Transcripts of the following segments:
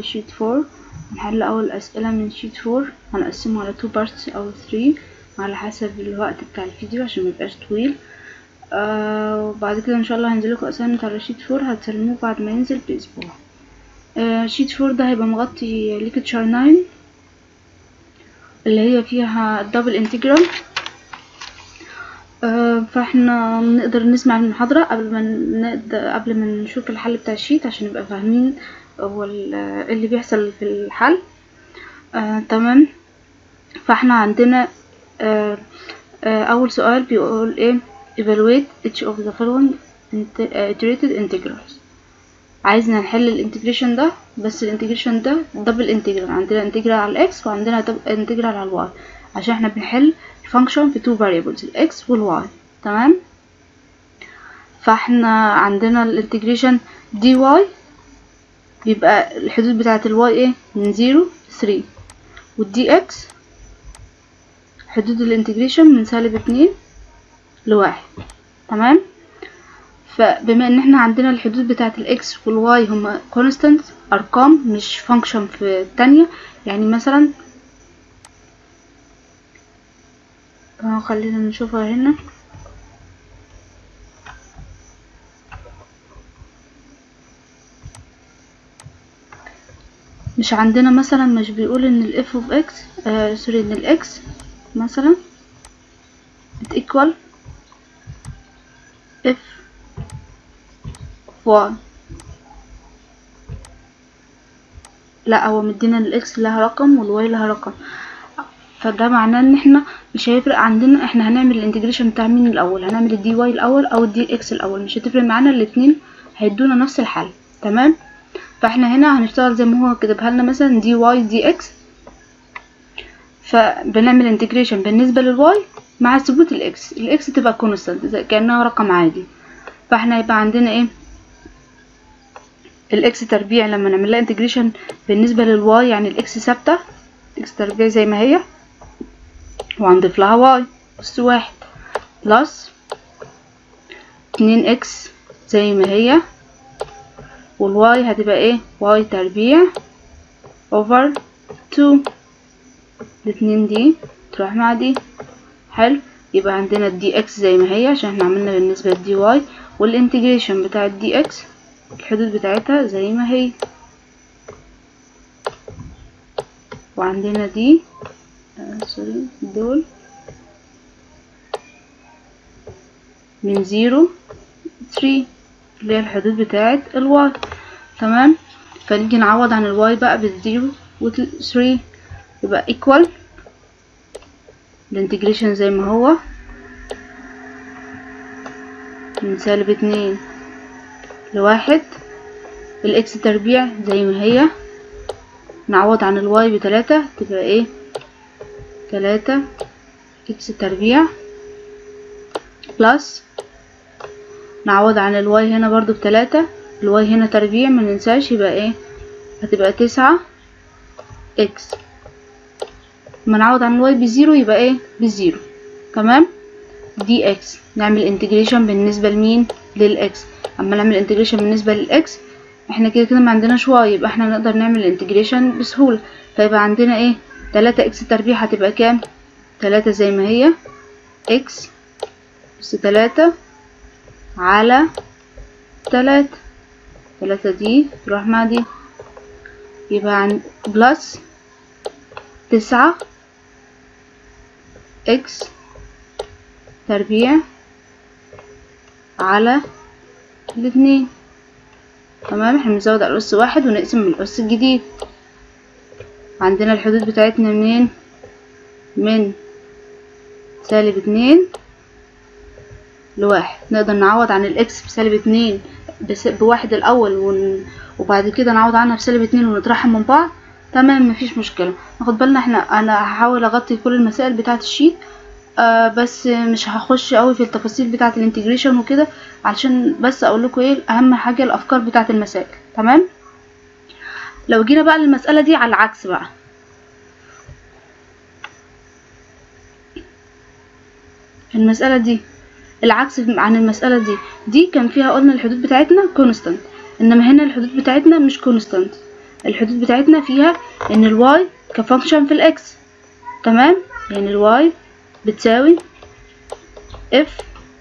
شيت فور هنحل اول اسئله من شيت فور هنقسمه على تو بارتس او ثري على حسب الوقت بتاع الفيديو عشان ميبقاش طويل آه وبعد كده ان شاء الله هنزلكوا اسايمنت على شيت فور هتسلموه بعد ما ينزل باسبوع آه شيت فور ده هيبقى مغطي ليكتشر ناين اللي هي فيها الدبل انتجرال آه فاحنا نقدر نسمع المحاضرة قبل ما نقدر قبل ما نشوف الحل بتاع الشيت عشان نبقى فاهمين هو اللي بيحصل في الحل آه تمام فاحنا عندنا آه آه اول سؤال بيقول ايه evaluate each of the following iterated integrals عايزنا نحل الانتجريشن ده بس الانتجريشن ده دبل انتجرال عندنا انتجرال على الاكس وعندنا انتجرال على الواي عشان احنا بنحل function في two variables الاكس والواي تمام فاحنا عندنا الانتجريشن دي واي بيبقى الحدود بتاعة الواي ايه من زيرو ثري والدي اكس حدود الانتجريشن من سالب اتنين لواحد تمام فبما ان احنا عندنا الحدود بتاعة الاكس والواي هما constant ارقام مش function في التانية يعني مثلا اه خلينا نشوفها هنا مش عندنا مثلا مش بيقول ان ال f of x آه سوري ان ال x مثلا equal f of y لا هو مدينا الاكس لها رقم والواي لها رقم فده معناه ان احنا مش هيفرق عندنا احنا هنعمل الانتجريشن بتاع مين الاول هنعمل الدي واي الاول او الدي اكس الاول مش هتفرق معانا الاتنين هيدونا نفس الحل تمام فاحنا هنا هنشتغل زي ما هو كتبها لنا مثلا دي واي دي اكس فبنعمل انتجريشن بالنسبه للواي مع ثبوت الاكس الاكس تبقى كونستانت كانها رقم عادي فاحنا يبقى عندنا ايه الاكس تربيع لما نعمل لها انتجريشن بالنسبه للواي يعني الاكس ثابته اكس تربيع زي ما هي وهنضيف لها واي اس واحد بلس اتنين اكس زي ما هي والواي هتبقى ايه واي تربيع اوفر تو الاتنين دي تروح مع دي حلو يبقى عندنا الدي اكس زي ما هي عشان احنا عملنا بالنسبة للدي واي والانتجريشن بتاع الدي اكس الحدود بتاعتها زي ما هي وعندنا دي آه سوري دول من زيرو ثري اللي هي الحدود بتاعت الواي تمام فنيجي نعوض عن الواي بقى بالزيرو وثري يبقى equal الانتجريشن زي ما هو من سالب اتنين لواحد الاكس تربيع زي ما هي نعوض عن الواي بتلاتة تبقى ايه تلاتة اكس تربيع بلس نعوض عن الواي هنا برضو بتلاتة الواي هنا تربيع مننساش يبقى ايه هتبقى تسعة اكس لما نعوض عن الواي بزيرو يبقى ايه بزيرو تمام دي اكس نعمل انتجريشن بالنسبة لمين للاكس اما نعمل انتجريشن بالنسبة للاكس احنا كده كده ما عندناش واي يبقى احنا نقدر نعمل انتجريشن بسهولة فيبقى عندنا ايه تلاتة اكس تربيع هتبقى كام تلاتة زي ما هي اكس بس تلاتة على تلاتة تلاتة دي تروح مع دي يبقى عن بلس تسعة اكس تربيع على الاتنين تمام احنا بنزود على الأس واحد ونقسم من الأس الجديد عندنا الحدود بتاعتنا منين من سالب اتنين لواحد نقدر نعوض عن الاكس بسالب اتنين بس بواحد الأول ون... وبعد كده نعوض عنها بسالب اتنين ونطرحهم من بعض تمام مفيش مشكلة ناخد بالنا احنا انا هحاول اغطي كل المسائل بتاعة الشيت آه بس مش هخش قوي في التفاصيل بتاعة الانتجريشن وكده علشان بس اقول لكم ايه اهم حاجة الافكار بتاعة المسائل تمام لو جينا بقى للمسألة دي على العكس بقى المسألة دي العكس عن المسألة دي دي كان فيها قلنا الحدود بتاعتنا كونستانت انما هنا الحدود بتاعتنا مش كونستانت الحدود بتاعتنا فيها ان الواي كفانكشن في الاكس تمام يعني الواي بتساوي اف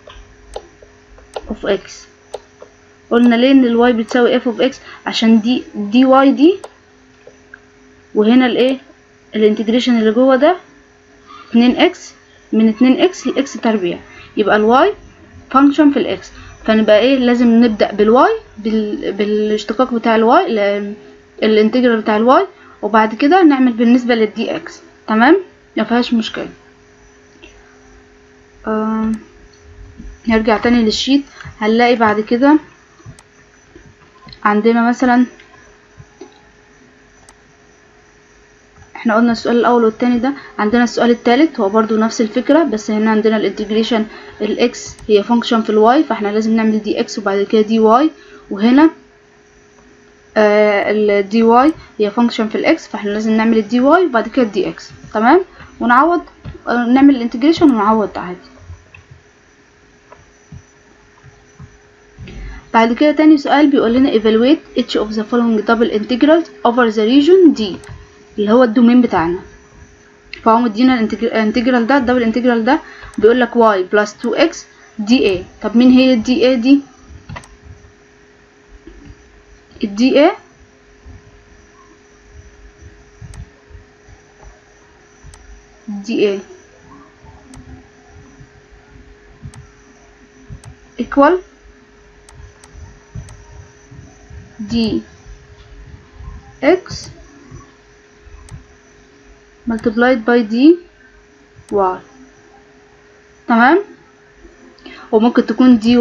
اوف اكس قلنا ليه ان الواي بتساوي اف اوف اكس عشان دي دي واي دي وهنا الايه الانتجريشن اللي جوه ده 2 اكس من 2 اكس لاكس تربيع يبقى الواي فانكشن في الاكس فنبقى ايه لازم نبدا بالواي بال... بالاشتقاق بتاع الواي ال... الانتجرال بتاع الواي وبعد كده نعمل بالنسبه للدي اكس تمام ما فيهاش مشكله آه... نرجع تاني للشيت هنلاقي بعد كده عندنا مثلا احنا قلنا السؤال الاول والتاني ده عندنا السؤال التالت هو برضو نفس الفكرة بس هنا عندنا الانتجريشن الاكس هي فانكشن في الواي فاحنا لازم نعمل دي اكس وبعد كده دي واي وهنا آه الدي واي هي فانكشن في الاكس فاحنا لازم نعمل الدي واي وبعد كده الدي اكس تمام ونعوض آه نعمل الانتجريشن ونعوض عادي بعد كده تاني سؤال بيقول لنا evaluate each of the following double integrals over the region D اللي هو الدومين بتاعنا فهو مدينا الانتجرال ده الدبل انتجرال ده بيقول لك y plus 2x dA طب مين هي الدي A دي الدي A دي A equal d x multiplied by d y تمام وممكن تكون dy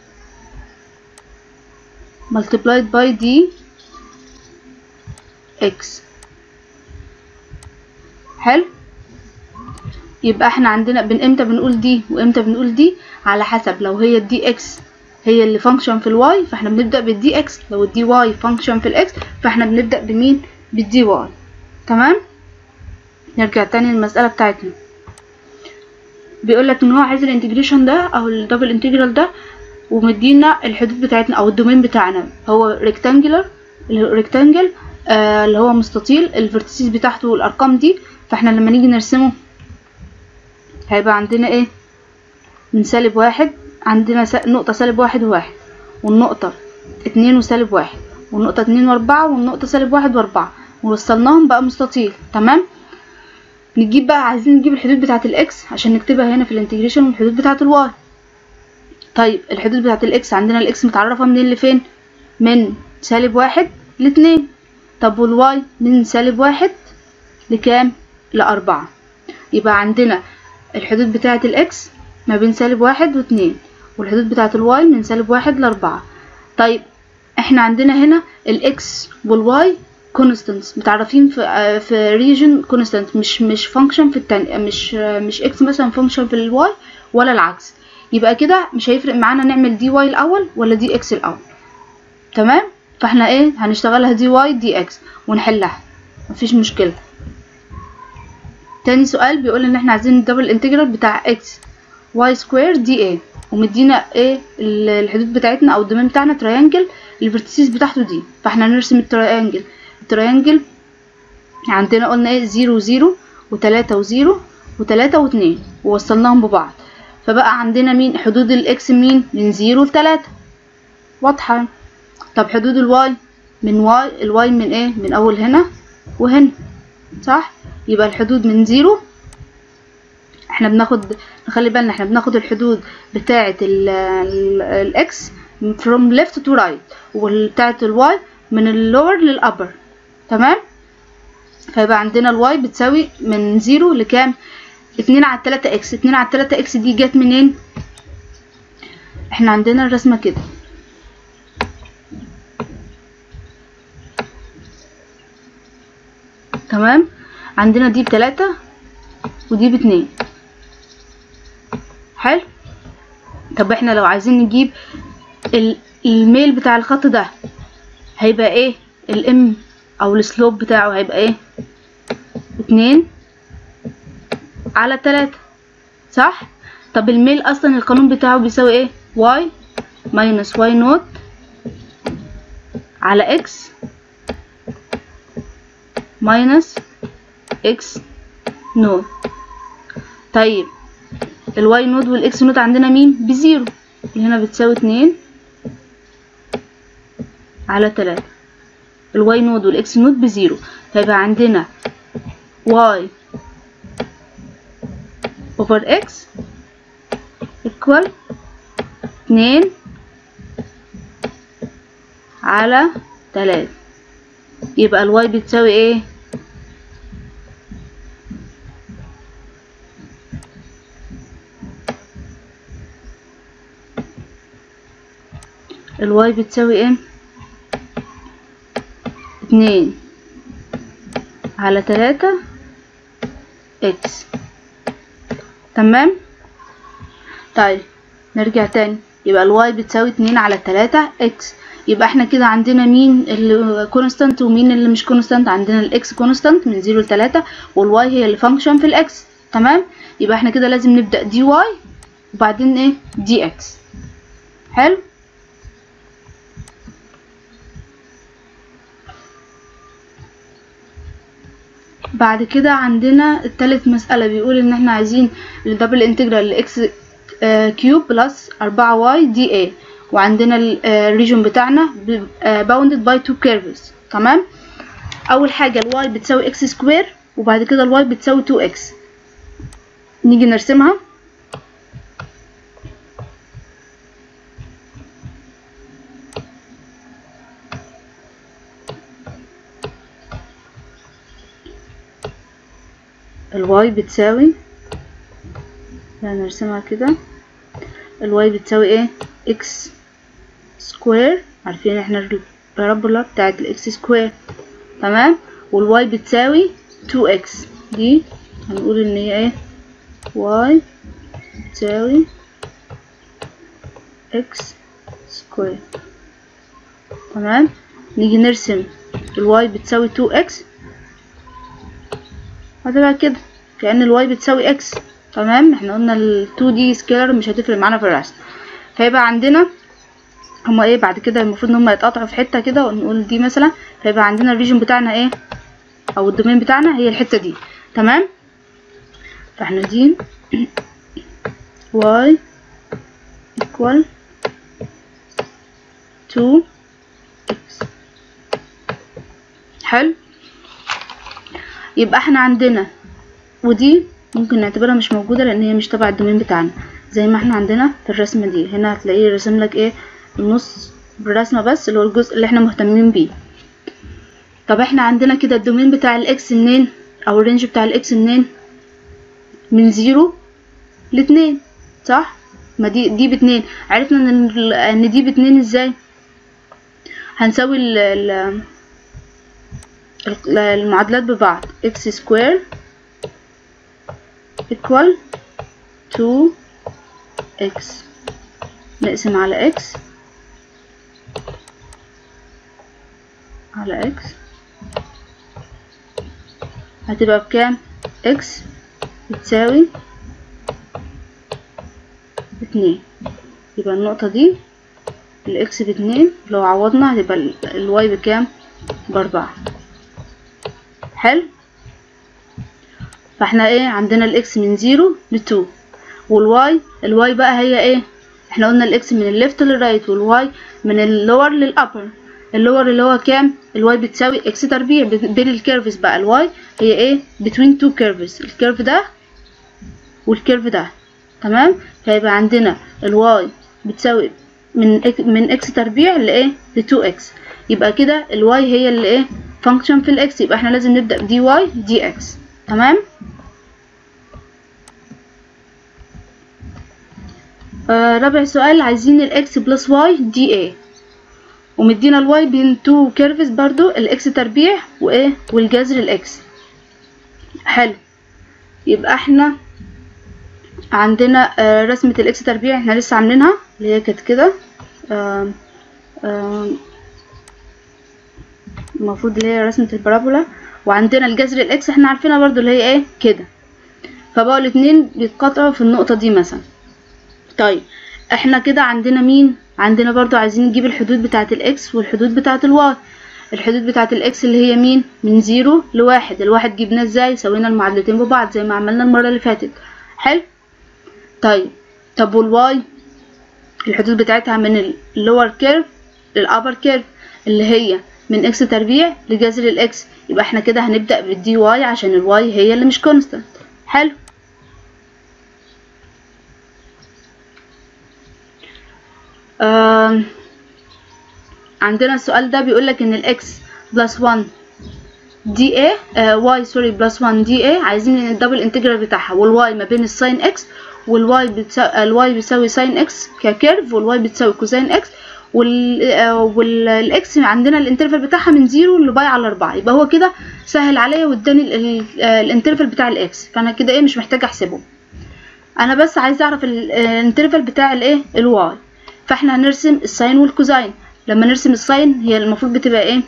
multiplied by d x حلو يبقى احنا عندنا بن امتى بنقول دي وامتى بنقول دي على حسب لو هي الدي اكس هي اللي فانكشن في الواي فاحنا بنبدا بالدي اكس لو الدي واي فانكشن في الاكس فاحنا بنبدا بمين بالدي واي تمام نرجع تاني للمساله بتاعتنا بيقول لك ان هو عايز الانتجريشن ده او الدبل انتجرال ده ومدينا الحدود بتاعتنا او الدومين بتاعنا هو ريكتانجلر الريكتانجل آه اللي هو مستطيل الفيرتيسز بتاعته والارقام دي فاحنا لما نيجي نرسمه هيبقى عندنا ايه من سالب واحد عندنا نقطة سالب واحد وواحد والنقطة اتنين وسالب واحد والنقطة اتنين واربعة والنقطة سالب واحد واربعة ووصلناهم بقى مستطيل تمام نجيب بقى عايزين نجيب الحدود بتاعة الاكس عشان نكتبها هنا في الانتجريشن والحدود بتاعة الواي طيب الحدود بتاعة الاكس عندنا الاكس متعرفة منين لفين من سالب واحد لاتنين طب والواي من سالب واحد لكام لأربعة يبقى عندنا الحدود بتاعة الاكس ما بين سالب واحد واتنين والحدود بتاعة الواي من سالب واحد لأربعة طيب احنا عندنا هنا الاكس والواي كونستانتس متعرفين في في ريجن كونستانت مش مش فانكشن في التاني مش مش اكس مثلا فانكشن في الواي ولا العكس يبقى كده مش هيفرق معانا نعمل دي واي الاول ولا دي اكس الاول تمام فاحنا ايه هنشتغلها دي واي دي اكس ونحلها مفيش مشكله تاني سؤال بيقول ان احنا عايزين الدبل انتجرال بتاع اكس واي سكوير دي ايه ومدينا ايه الحدود بتاعتنا او الدومين بتاعنا تريانجل الفيرتيسز بتاعته دي فاحنا هنرسم التريانجل التريانجل عندنا قلنا ايه زيرو زيرو وتلاتة وزيرو وتلاتة واتنين ووصلناهم ببعض فبقى عندنا مين حدود الاكس مين من زيرو لتلاتة واضحة طب حدود الواي من واي الواي من ايه من اول هنا وهنا صح يبقى الحدود من زيرو احنا بناخد نخلي بالنا احنا بناخد الحدود بتاعة الاكس from left to right وبتاعة الواي من اللور للأبر تمام فيبقى عندنا الواي بتساوي من زيرو لكام اتنين على التلاتة اكس اتنين على التلاتة اكس دي جت منين احنا عندنا الرسمة كده تمام عندنا دي بتلاتة ودي باتنين حلو طب احنا لو عايزين نجيب الميل بتاع الخط ده هيبقى ايه الام او السلوب بتاعه هيبقى ايه اتنين على تلاتة صح طب الميل اصلا القانون بتاعه بيساوي ايه واي ماينس واي نوت على اكس ماينس اكس نود طيب الواي نود والاكس نود عندنا مين بزيرو هنا بتساوي اتنين على تلاتة الواي نود والاكس نود بزيرو فيبقى عندنا واي over x equal اتنين على تلاتة يبقى الواي بتساوي ايه الواي بتساوي ايه اتنين على تلاتة اكس تمام طيب نرجع تاني يبقى الواي بتساوي اتنين على تلاتة اكس يبقى احنا كده عندنا مين اللي كونستانت ومين اللي مش كونستانت عندنا الاكس كونستانت من زيرو لتلاتة والواي هي اللي فانكشن في الاكس تمام يبقى احنا كده لازم نبدأ دي واي وبعدين ايه دي اكس حلو بعد كده عندنا التالت مسألة بيقول ان احنا عايزين الدبل انتجرال لاكس كيوب بلس أربعة واي دي اي وعندنا الريجون بتاعنا باوندد باي تو كيرفز تمام اول حاجة الواي بتساوي اكس سكوير وبعد كده الواي بتساوي 2 اكس نيجي نرسمها الواي بتساوي يعني نرسمها كده الواي بتساوي ايه اكس سكوير عارفين احنا البارابولا بتاعت الاكس سكوير تمام والواي بتساوي 2 اكس دي هنقول ان هي ايه واي بتساوي اكس سكوير تمام نيجي نرسم الواي بتساوي 2 اكس هتبقى كده كأن الواي بتساوي اكس تمام احنا قلنا ال 2 دي سكيلر مش هتفرق معانا في الرسم فيبقى عندنا هما ايه بعد كده المفروض ان هما يتقطعوا في حته كده ونقول دي مثلا فيبقى عندنا الريجن بتاعنا ايه او الدومين بتاعنا هي الحته دي تمام فاحنا دي y equal 2 x حلو يبقى احنا عندنا ودي ممكن نعتبرها مش موجودة لان هي مش تبع الدومين بتاعنا زي ما احنا عندنا في الرسمة دي هنا هتلاقيه رسم لك ايه النص بالرسمة بس اللي هو الجزء اللي احنا مهتمين بيه طب احنا عندنا كده الدومين بتاع الاكس منين او الرينج بتاع الاكس منين من زيرو لاتنين صح ما دي دي باتنين عرفنا ان ان دي باتنين ازاي هنساوي ال ال المعادلات ببعض x سكوير equal 2x نقسم على x على x هتبقى بكام x بتساوي اتنين يبقى النقطة دي الاكس باتنين لو عوضنا هتبقى الواي بكام باربعة حلو فاحنا ايه عندنا الاكس من زيرو لتو والواي الواي بقى هي ايه احنا قلنا الاكس من الليفت للرايت والواي من اللور للابر اللور اللي هو كام الواي بتساوي اكس تربيع بين الكيرفز بقى الواي هي ايه between two curves الكيرف ده والكيرف ده تمام فيبقى عندنا الواي بتساوي من إك من اكس تربيع لايه ل 2 اكس يبقى كده الواي هي اللي ايه فانكشن في الاكس يبقى احنا لازم نبدا بدي واي دي اكس تمام آه رابع سؤال عايزين الاكس بلس واي دي ايه ومدينا الواي بين تو كيرفز برضو الاكس تربيع وايه والجذر الاكس حلو يبقى احنا عندنا آه رسمة الاكس تربيع احنا لسه عاملينها اللي هي كانت كده آه آه المفروض اللي هي رسمة البارابولا وعندنا الجذر الاكس احنا عارفينها برضو اللي هي ايه كده فبقوا الاتنين بيتقاطعوا في النقطة دي مثلا طيب احنا كده عندنا مين عندنا برضو عايزين نجيب الحدود بتاعة الاكس والحدود بتاعة الواي الحدود بتاعة الاكس اللي هي مين من زيرو لواحد الواحد جبناه ازاي سوينا المعادلتين ببعض زي ما عملنا المرة اللي فاتت حلو طيب طب والواي الحدود بتاعتها من اللور كيرف للابر كيرف اللي هي من اكس تربيع لجذر الاكس يبقى احنا كده هنبدأ بالدي واي عشان الواي هي اللي مش كونستانت حلو آم، عندنا السؤال ده بيقول لك ان الاكس بلس 1 دي اي واي سوري بلس 1 دي اي عايزين الدبل انتجرال بتاعها والواي ما بين الساين اكس والواي بتساوي الواي بيساوي ساين اكس ككيرف والواي بتساوي كوزين اكس وال آه، والاكس عندنا الانترفال بتاعها من زيرو لباي على أربعة يبقى هو كده سهل عليا واداني ال- ال- آه، الانترفال بتاع الاكس فانا كده ايه مش محتاجه احسبه انا بس عايزه اعرف ال- آه، الانترفال بتاع الايه الواي فاحنا هنرسم الساين والكوزين لما نرسم الساين هي المفروض بتبقى ايه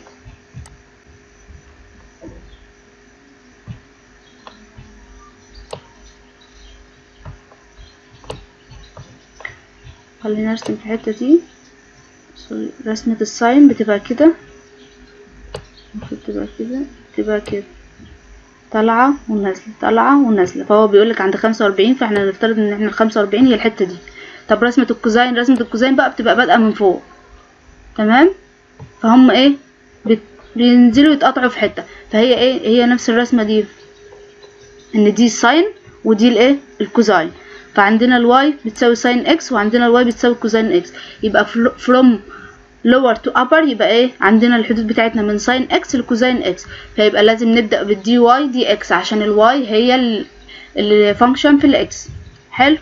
خلينا نرسم في الحته دي سوري رسمة الساين بتبقى كده المفروض تبقى كده تبقى كده طالعة ونازلة طالعة ونازلة فهو بيقولك عند خمسة وأربعين فاحنا نفترض ان احنا الخمسة وأربعين هي الحتة دي طب رسمة الكوزين رسمة الكوزين بقى بتبقى بادئة من فوق تمام فهم ايه بت... بينزلوا يتقطعوا في حتة فهي ايه هي نفس الرسمة دي ان دي الساين ودي الايه الكوزين فعندنا الواي بتساوي ساين اكس وعندنا الواي بتساوي كوزين اكس يبقى from lower to upper يبقى ايه عندنا الحدود بتاعتنا من ساين اكس لكوزين اكس فيبقى لازم نبدأ بالدي واي دي اكس عشان الواي هي ال- اللي فانكشن في الاكس حلو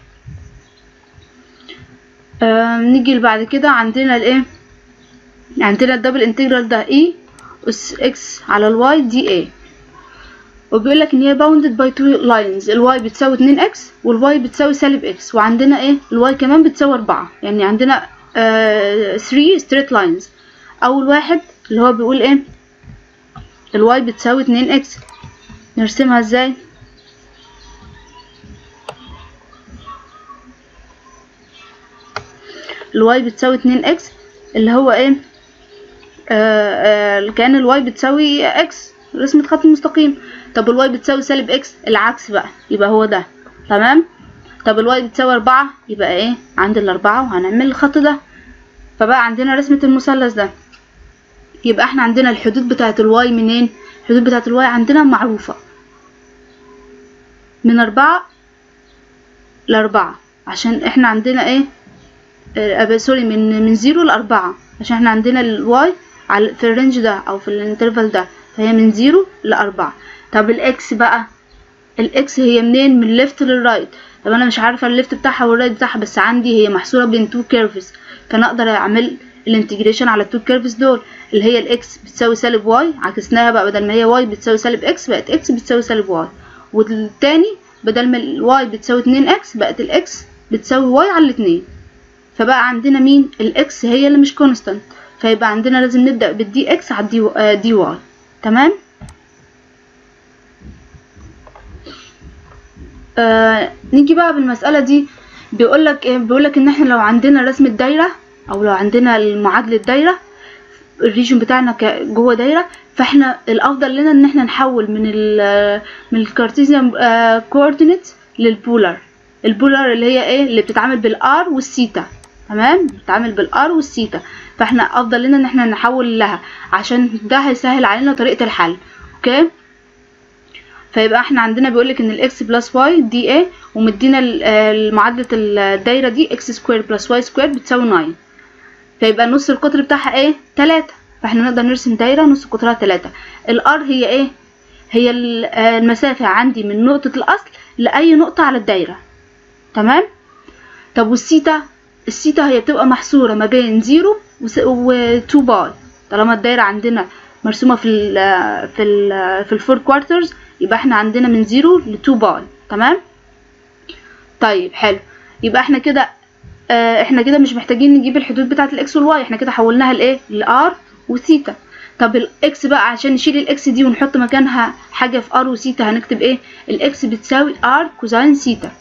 آم، نيجي اللي بعد كده عندنا الايه عندنا الدبل انتجرال ده اي اس اكس على الواي دي اي وبيقول لك ان هي bounded by two lines الواي بتساوي 2 اكس والواي بتساوي سالب اكس وعندنا ايه الواي كمان بتساوي 4 يعني عندنا 3 straight lines اول واحد اللي هو بيقول ايه الواي بتساوي 2 اكس نرسمها ازاي الواي بتساوي 2 اكس اللي هو ايه آه آه كأن الواي بتساوي اكس رسمة خط مستقيم طب الواي بتساوي سالب اكس العكس بقى يبقى هو ده تمام طب الواي بتساوي أربعة يبقى ايه عند الأربعة وهنعمل الخط ده فبقى عندنا رسمة المثلث ده يبقى احنا عندنا الحدود بتاعة الواي منين الحدود بتاعة الواي عندنا معروفة من أربعة لأربعة عشان احنا عندنا ايه آه سوري من من زيرو لأربعة عشان احنا عندنا الواي على في الرينج ده او في الانترفال ده فهي من زيرو لأربعة طب الاكس بقى الاكس هي منين من الليفت للرايت طب انا مش عارفه الليفت بتاعها والرايت بتاعها بس عندي هي محصوره بين تو كيرفز فانا اقدر اعمل الانتجريشن على التو كيرفز دول اللي هي الاكس بتساوي سالب واي عكسناها بقى بدل ما هي واي بتساوي سالب اكس بقت اكس بتساوي سالب واي والتاني بدل ما الواي بتساوي 2 اكس بقت الاكس بتساوي واي على الاتنين فبقى عندنا مين الاكس هي اللي مش كونستانت فيبقى عندنا لازم نبدا بالدي اكس على الدي آه دي واي تمام آه نيجي بقى بالمسألة دي بيقولك ايه بيقولك ان احنا لو عندنا رسمة دايرة او لو عندنا المعادلة دايرة الريجن بتاعنا ك- جوه دايرة فاحنا الافضل لنا ان احنا نحول من ال من الكارتيزيان كوردينيت للبولار البولار اللي هي ايه اللي بتتعامل بالار والثيتا تمام بتتعامل بالار والثيتا فاحنا افضل لنا ان احنا نحول لها عشان ده هيسهل علينا طريقة الحل اوكي فيبقى احنا عندنا بيقولك ان الاكس بلس واي دي ايه ومدينا ال- آه، معادلة الدايرة دي اكس سكوير بلس واي سكوير بتساوي 9 فيبقى نص القطر بتاعها ايه 3 فاحنا نقدر نرسم دايرة نص قطرها 3 الار هي ايه هي ال- آه، المسافة عندي من نقطة الاصل لأي نقطة على الدايرة تمام طب والسيتا السيتا هي بتبقى محصورة ما بين زيرو و 2 باي طالما الدايرة عندنا مرسومة في ال في ال في الفور كوارترز يبقى احنا عندنا من زيرو ل 2 باي تمام طيب حلو يبقى احنا كده اه احنا كده مش محتاجين نجيب الحدود بتاعة الاكس والواي احنا كده حولناها لايه لار وثيتا طب الاكس بقى عشان نشيل الاكس دي ونحط مكانها حاجة في ار وثيتا هنكتب ايه الاكس بتساوي ار كوزين ثيتا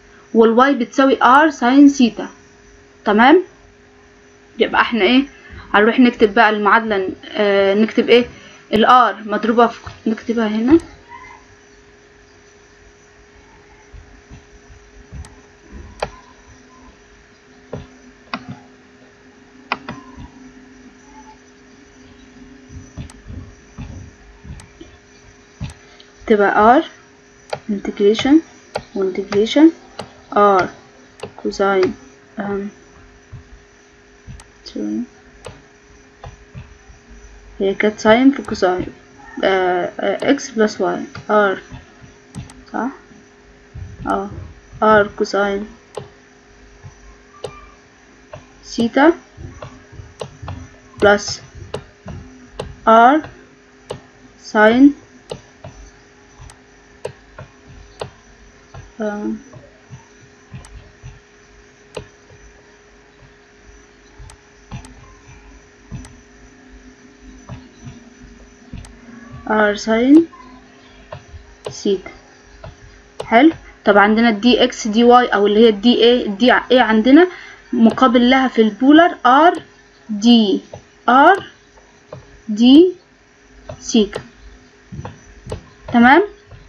والواي بتساوي ار ساين ثيتا تمام يبقى احنا ايه هنروح نكتب بقى المعادلة آه نكتب ايه الار مضروبة في نكتبها هنا تبقى r integration وintegration r cosine um, sorry. هي كانت ساين في كوساين اكس بلس واي ار صح اه ار كوساين سيتا بلس ار ساين آه. ار ساين سيتا حلو طب عندنا الدي اكس دي واي او اللي هي الدي اي الدي اي عندنا مقابل لها في البولر ار دي ار دي سيتا تمام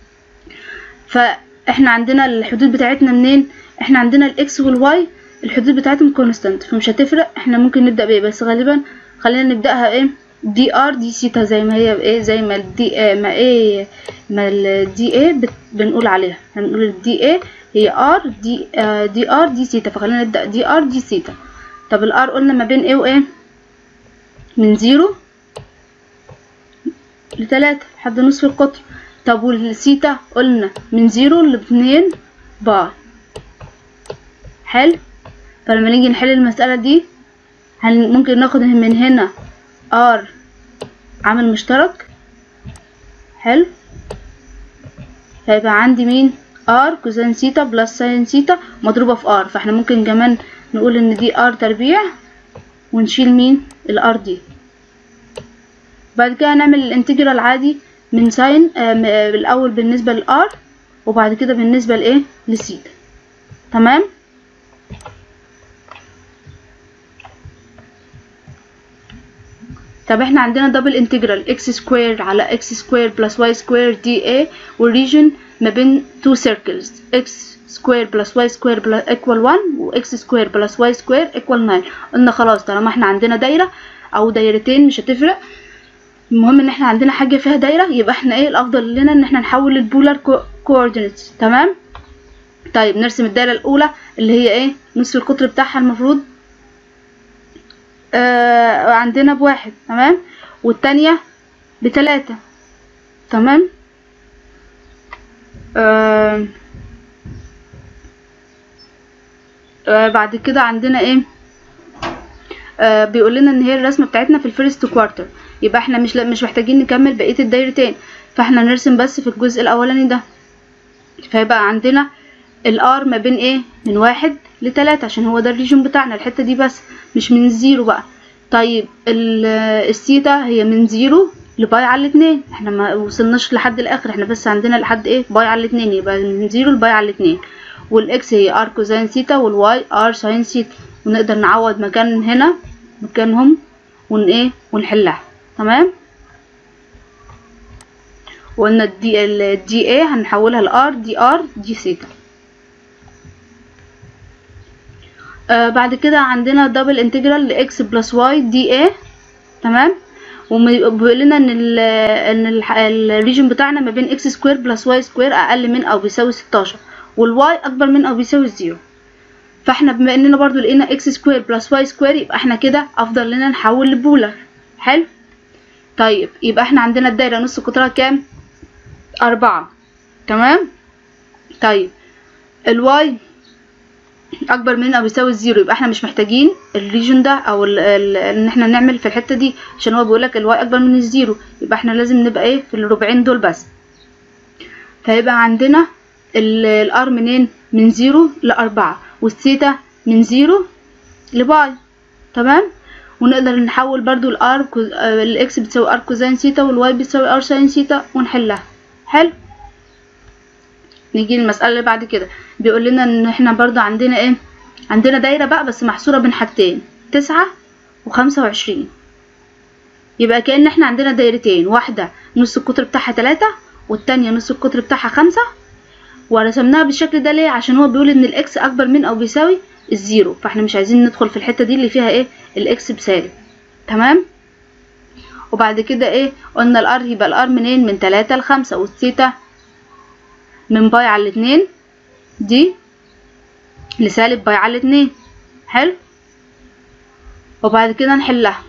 فاحنا عندنا الحدود بتاعتنا منين احنا عندنا الاكس والواي الحدود بتاعتهم كونستانت فمش هتفرق احنا ممكن نبدا بايه بس غالبا خلينا نبداها ايه دي ار دي سيتا زي ما هي ايه زي ما الدي آه ما ايه ما الدي ايه بنقول عليها هنقول الدي ايه هي ار دي آه دي ار دي سيتا فخلينا نبدا دي ار دي سيتا طب الار قلنا ما بين ايه وايه من زيرو لتلاتة لحد نصف القطر طب والسيتا قلنا من زيرو لاتنين باي حلو فلما نيجي نحل المسألة دي هن ممكن ناخد من هنا ار عامل مشترك حلو هيبقى عندي مين ار كوزين سيتا بلس ساين سيتا مضروبة في ار فاحنا ممكن كمان نقول ان دي ار تربيع ونشيل مين الار دي بعد كده هنعمل الانتجرال عادي من ساين آه الاول بالنسبة للار وبعد كده بالنسبة لايه لسيتا تمام طب احنا عندنا دبل انتجرال اكس سكوير على اكس سكوير بلس واي سكوير دي اي والريجن ما بين تو سيركلز اكس سكوير بلس واي سكوير بلس ايكوال 1 واكس سكوير بلس واي سكوير ايكوال 9 قلنا خلاص طالما احنا عندنا دايره او دايرتين مش هتفرق المهم ان احنا عندنا حاجه فيها دايره يبقى احنا ايه الافضل لنا ان احنا نحول البولار كوردينيتس تمام طيب نرسم الدايره الاولى اللي هي ايه نصف القطر بتاعها المفروض آه عندنا بواحد تمام والتانية بتلاتة تمام آه آه بعد كده عندنا ايه آه بيقول لنا ان هي الرسمه بتاعتنا في الفيرست كوارتر يبقى احنا مش مش محتاجين نكمل بقيه الدايرتين فاحنا نرسم بس في الجزء الاولاني ده فيبقى عندنا الار ما بين ايه من واحد لتلاتة عشان هو ده الريجون بتاعنا الحتة دي بس مش من الزيرو بقى طيب السيتا هي من زيرو لباي على الاتنين احنا ما وصلناش لحد الاخر احنا بس عندنا لحد ايه باي على الاتنين يبقى من زيرو لباي على الاتنين والاكس هي ار كوزين سيتا والواي ار ساين سيتا ونقدر نعوض مكان هنا مكانهم ون ايه ونحلها تمام وقلنا الدي الدي ايه هنحولها لار دي ار دي سيتا آه بعد كده عندنا دبل انتجرال لاكس بلس واي دي اي تمام وبيقول لنا ان ال ان الريجن بتاعنا ما بين اكس سكوير بلس واي سكوير اقل من او بيساوي 16 والواي اكبر من او بيساوي زيرو فاحنا بما اننا برضو لقينا اكس سكوير بلس واي سكوير يبقى احنا كده افضل لنا نحول لبولر حلو طيب يبقى احنا عندنا الدايره نص قطرها كام أربعة تمام طيب الواي اكبر من او يساوي الزيرو يبقى احنا مش محتاجين الريجن ده او ال ال ان احنا نعمل في الحته دي عشان هو بيقولك الواي اكبر من الزيرو يبقى احنا لازم نبقى ايه في الربعين دول بس فيبقى عندنا الار منين من زيرو لأربعة والثيتا من زيرو لباي تمام ونقدر نحول برضو الار الاكس بتساوي ار كوزين سيتا والواي بتساوي ار ساين سيتا ونحلها حلو نيجي للمسألة اللي بعد كده بيقول لنا ان احنا برضو عندنا ايه عندنا دايرة بقى بس محصورة بين حاجتين تسعة وخمسة وعشرين يبقى كأن احنا عندنا دايرتين واحدة نص القطر بتاعها تلاتة والتانية نص القطر بتاعها خمسة ورسمناها بالشكل ده ليه عشان هو بيقول ان الاكس اكبر من او بيساوي الزيرو فاحنا مش عايزين ندخل في الحتة دي اللي فيها ايه الاكس بسالب تمام وبعد كده ايه قلنا الار يبقى الار منين من تلاتة لخمسة والثيتا من باي على الاتنين دي لسالب باي على الاتنين حلو وبعد كده نحلها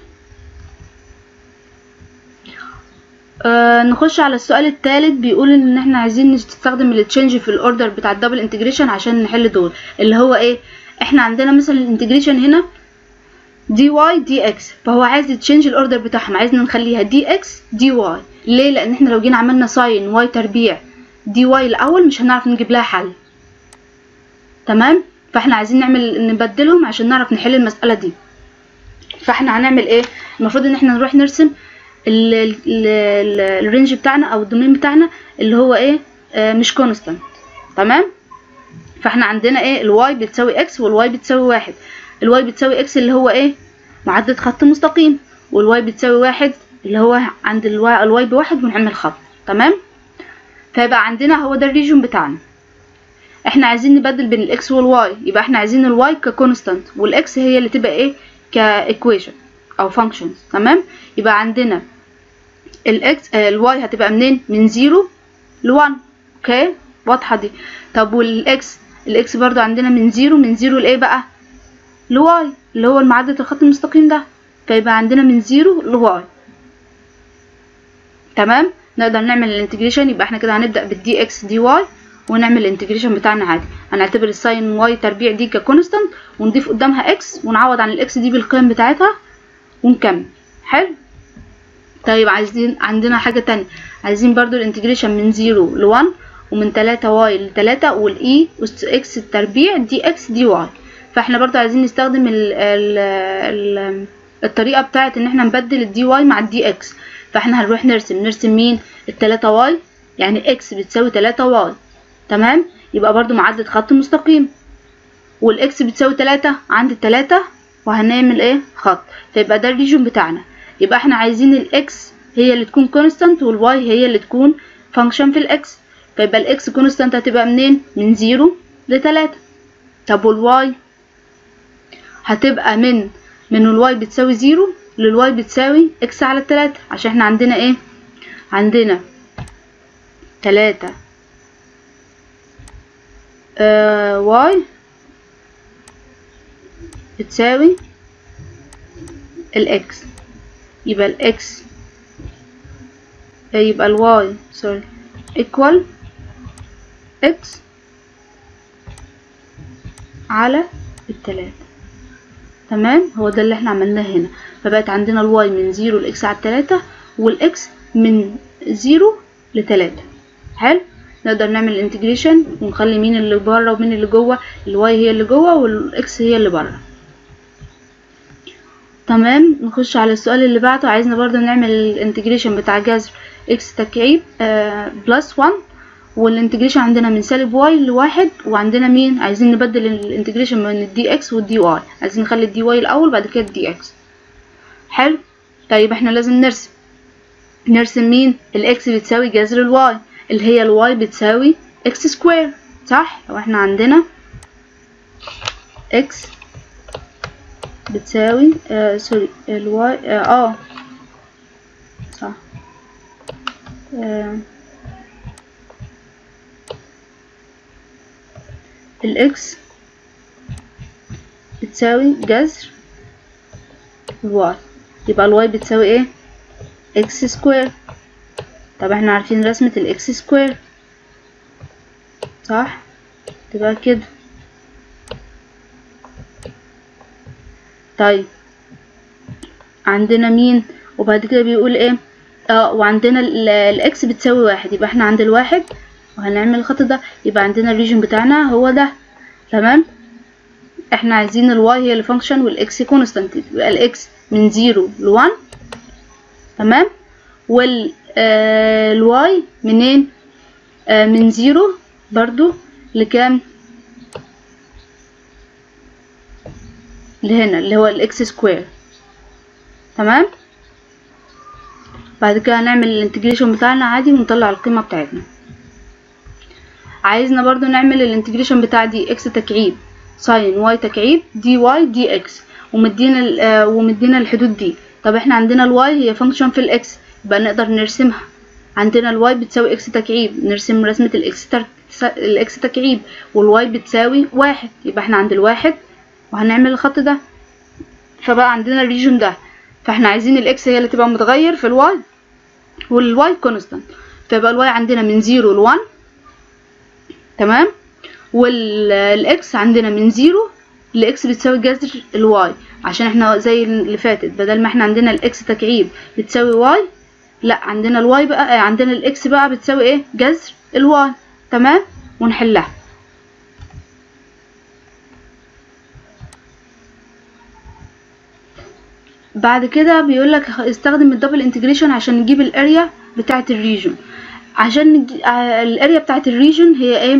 آه نخش على السؤال الثالث بيقول ان احنا عايزين نستخدم التشينج في الاوردر بتاع الدبل انتجريشن عشان نحل دول اللي هو ايه احنا عندنا مثلا الانتجريشن هنا دي واي دي اكس فهو عايز يتشينج الاوردر بتاعهم عايزنا نخليها دي اكس دي واي ليه لان احنا لو جينا عملنا ساين واي تربيع دي واي الاول مش هنعرف نجيب لها حل تمام فاحنا عايزين نعمل نبدلهم عشان نعرف نحل المسألة دي فاحنا هنعمل ايه المفروض ان احنا نروح نرسم ال- ال- ال- الرينج بتاعنا او الدومين بتاعنا اللي هو ايه آه مش كونستانت تمام فاحنا عندنا ايه الواي بتساوي اكس والواي بتساوي واحد الواي بتساوي اكس اللي هو ايه معدل خط مستقيم والواي بتساوي واحد اللي هو عند الواي, الواي بواحد بنعمل خط تمام فيبقى عندنا هو ده الريجون بتاعنا احنا عايزين نبدل بين الاكس والواي يبقى احنا عايزين الواي ككونستانت والاكس هي اللي تبقى ايه كايكويشن او فانكشنز تمام يبقى عندنا الاكس آه الواي هتبقى منين من زيرو لوان اوكي واضحه دي طب والاكس الاكس برضو عندنا من زيرو من زيرو لايه بقى لواي اللي هو المعدل الخط المستقيم ده فيبقى عندنا من زيرو لواي تمام نقدر نعمل الانتجريشن يبقى احنا كده هنبدا بالدي اكس دي واي ونعمل الانتجريشن بتاعنا عادي هنعتبر الساين واي تربيع دي ككونستانت ونضيف قدامها اكس ونعوض عن الاكس دي بالقيم بتاعتها ونكمل حلو طيب عايزين عندنا حاجة تانية عايزين برضو الانتجريشن من زيرو لوان ومن تلاتة واي لتلاتة والاي اكس التربيع دي اكس دي واي فاحنا برضو عايزين نستخدم ال ال ال الطريقة بتاعت ان احنا نبدل الدي واي مع الدي اكس فاحنا هنروح نرسم نرسم مين التلاتة واي يعني اكس بتساوي تلاتة واي تمام يبقى برضو معدل خط مستقيم والاكس بتساوي تلاتة عند التلاتة وهنعمل ايه خط فيبقى ده الريجون بتاعنا يبقى احنا عايزين الاكس هي اللي تكون كونستانت والواي هي اللي تكون فانكشن في الاكس فيبقى الاكس كونستانت هتبقى منين من زيرو لتلاتة طب والواي هتبقى من من الواي بتساوي زيرو للواي بتساوي اكس على التلاتة عشان احنا عندنا ايه عندنا تلاتة آه واي بتساوي الاكس يبقى الاكس يبقى الواي سوري equal اكس على التلاتة تمام هو ده اللي احنا عملناه هنا فبقت عندنا الواي من زيرو لاكس على التلاتة والاكس من زيرو لتلاتة حلو نقدر نعمل الانتجريشن ونخلي مين اللي بره ومين اللي جوه الواي هي اللي جوه والاكس هي اللي بره تمام نخش على السؤال اللي بعده عايزنا برضو نعمل الانتجريشن بتاع جذر اكس تكعيب آه بلس 1 والانتجريشن عندنا من سالب واي لواحد وعندنا مين عايزين نبدل الانتجريشن بين الدي اكس والدي واي عايزين نخلي الدي واي الاول بعد كده الدي اكس حلو طيب احنا لازم نرسم نرسم مين الاكس بتساوي جذر الواي اللي هي الواي بتساوي اكس سكوير صح لو احنا عندنا اكس بتساوي آه سوري الواي اه, آه صح آه الاكس بتساوي جذر الواي يبقى الواي بتساوي ايه اكس سكوير طب احنا عارفين رسمة الاكس سكوير صح تبقى كده طيب عندنا مين وبعد كده بيقول ايه اه وعندنا الاكس بتساوي واحد يبقى احنا عند الواحد وهنعمل الخط ده يبقى عندنا الريجن بتاعنا هو ده تمام احنا عايزين الواي هي الفانكشن والاكس كونستانت يبقى الاكس من زيرو لوان تمام وال آه الواي منين آه من زيرو برضو لكام لهنا اللي هو الاكس سكوير تمام بعد كده هنعمل الانتجريشن بتاعنا عادي ونطلع القيمة بتاعتنا عايزنا برضو نعمل الانتجريشن بتاع دي اكس تكعيب ساين واي تكعيب دي واي دي اكس ومدينا آه ومدينا الحدود دي طب احنا عندنا الواي هي فانكشن في الاكس يبقى نقدر نرسمها عندنا الواي بتساوي اكس تكعيب نرسم رسمة الاكس تر... الاكس تكعيب والواي بتساوي واحد يبقى احنا عند الواحد وهنعمل الخط ده فبقى عندنا الريجون ده فاحنا عايزين الاكس هي اللي تبقى متغير في الواي والواي كونستانت فيبقى الواي عندنا من زيرو لوان تمام والاكس عندنا من زيرو لاكس بتساوي جذر الواي عشان احنا زي اللي فاتت بدل ما احنا عندنا الاكس تكعيب بتساوي واي لا عندنا الواي بقى عندنا الاكس بقى بتساوي ايه جذر الواي تمام ونحلها بعد كده بيقول لك استخدم الدبل انتجريشن عشان نجيب الاريا بتاعه الريجون عشان نجي... الاريا بتاعه الريجون هي ايه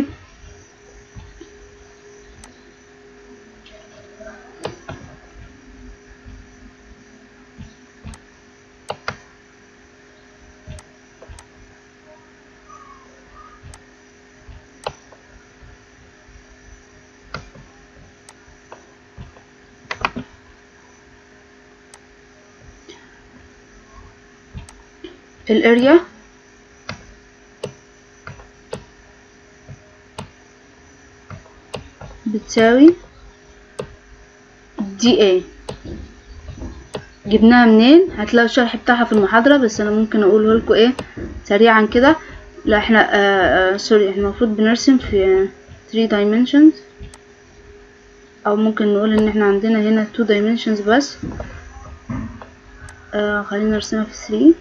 الاريا بتساوي دي اي جبناها منين هتلاقوا الشرح بتاعها في المحاضرة بس انا ممكن اقوله لكم ايه سريعا كده لا احنا آه آه سوري احنا المفروض بنرسم في 3 dimensions او ممكن نقول ان احنا عندنا هنا 2 dimensions بس آه خلينا نرسمها في 3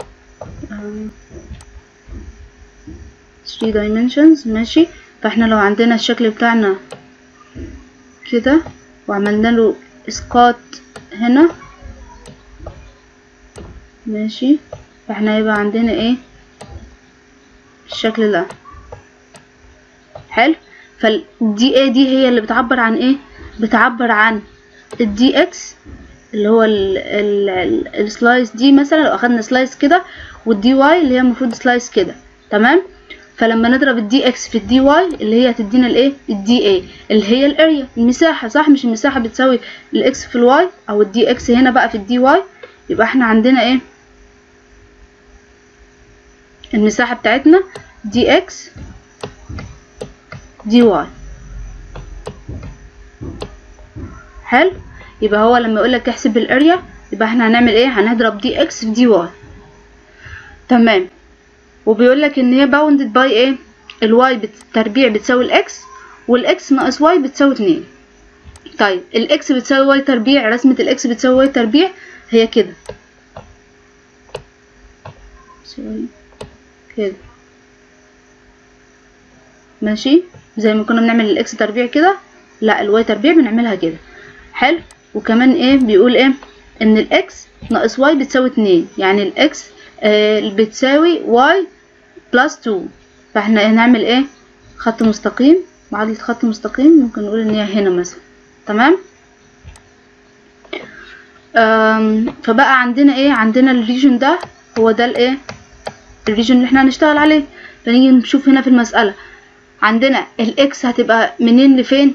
3 dimensions ماشي فاحنا لو عندنا الشكل بتاعنا كده وعملنا له اسقاط هنا ماشي فاحنا يبقى عندنا ايه الشكل ده حلو فالدي اي دي هي اللي بتعبر عن ايه بتعبر عن الدي اكس اللي هو السلايس دي مثلا لو اخدنا سلايس كده والدي واي اللي هي المفروض سلايس كده تمام فلما نضرب الدي اكس في الدي واي اللي هي هتدينا الايه الدي اي اللي هي الاريا المساحه صح مش المساحه بتساوي الاكس في الواي او الدي اكس هنا بقى في الدي واي يبقى احنا عندنا ايه المساحه بتاعتنا دي اكس دي واي حلو يبقى هو لما يقول لك احسب الاريا يبقى احنا هنعمل ايه هنضرب دي اكس في دي واي تمام وبيقول لك ان هي باوندد باي ايه الواي بالتربيع بتساوي الاكس والاكس ناقص واي بتساوي اتنين طيب الاكس بتساوي واي تربيع رسمة الاكس بتساوي واي تربيع هي كده كده ماشي زي ما كنا بنعمل الاكس تربيع كده لا الواي تربيع بنعملها كده حلو وكمان ايه بيقول ايه ان الاكس ناقص واي بتساوي اتنين يعني الاكس آه بتساوي واي بلس تو فاحنا هنعمل ايه خط مستقيم معادلة خط مستقيم ممكن نقول ان هي هنا مثلا تمام فبقى عندنا ايه عندنا الريجن ده هو ده الايه الريجن اللي احنا هنشتغل عليه فنيجي نشوف هنا في المسألة عندنا الاكس هتبقى منين لفين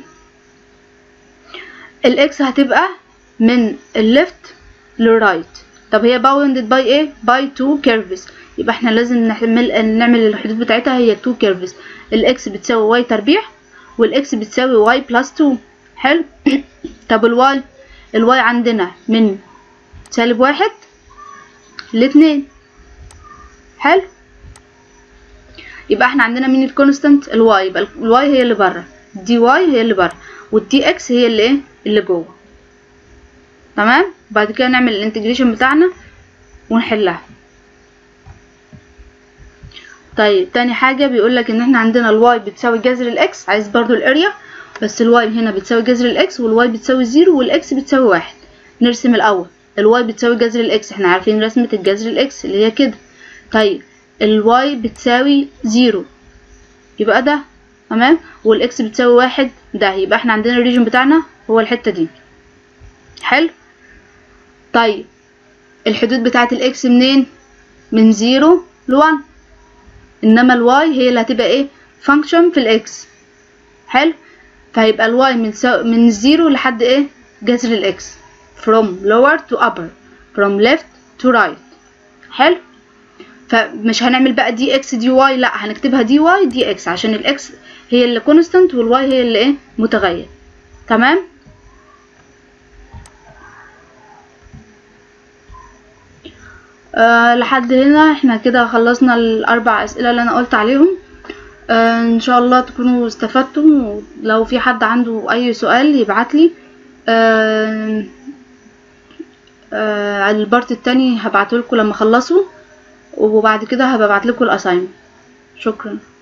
الاكس هتبقى من الليفت للرايت طب هي باوندد باي ايه باي تو كيرفز يبقى احنا لازم نعمل نعمل الحدود بتاعتها هي تو كيرفز الاكس بتساوي واي تربيع والاكس بتساوي واي بلس 2 حلو طب الواي الواي عندنا من سالب واحد لاتنين حلو يبقى احنا عندنا مين الكونستانت الواي يبقى الواي هي اللي بره دي واي هي اللي بره والتي اكس هي اللي ايه اللي جوه تمام بعد كده نعمل الانتجريشن بتاعنا ونحلها طيب تاني حاجة بيقولك ان احنا عندنا الواي بتساوي جذر الاكس عايز برضو الاريا بس الواي هنا بتساوي جذر الاكس والواي بتساوي زيرو والاكس بتساوي واحد نرسم الاول الواي بتساوي جذر الاكس احنا عارفين رسمة الجذر الاكس اللي هي كده طيب الواي بتساوي زيرو يبقى ده تمام والاكس بتساوي واحد ده يبقى احنا عندنا الريجن بتاعنا هو الحتة دي حلو طيب الحدود بتاعة الاكس منين من زيرو لوان انما الواي هي اللي هتبقى ايه فانكشن في الاكس حلو فهيبقى الواي من سو... من زيرو لحد ايه جذر الاكس from lower to upper from left to right حلو فمش هنعمل بقى دي اكس دي واي لا هنكتبها دي واي دي اكس عشان الاكس هي اللي كونستانت والواي هي اللي ايه متغير تمام آه لحد هنا احنا كده خلصنا الاربع اسئله اللي انا قلت عليهم آه ان شاء الله تكونوا استفدتم لو في حد عنده اي سؤال يبعتلي آه آه البارت التاني هبعتهولكوا لما اخلصه وبعد كده هبعت لكم الاساينمنت شكرا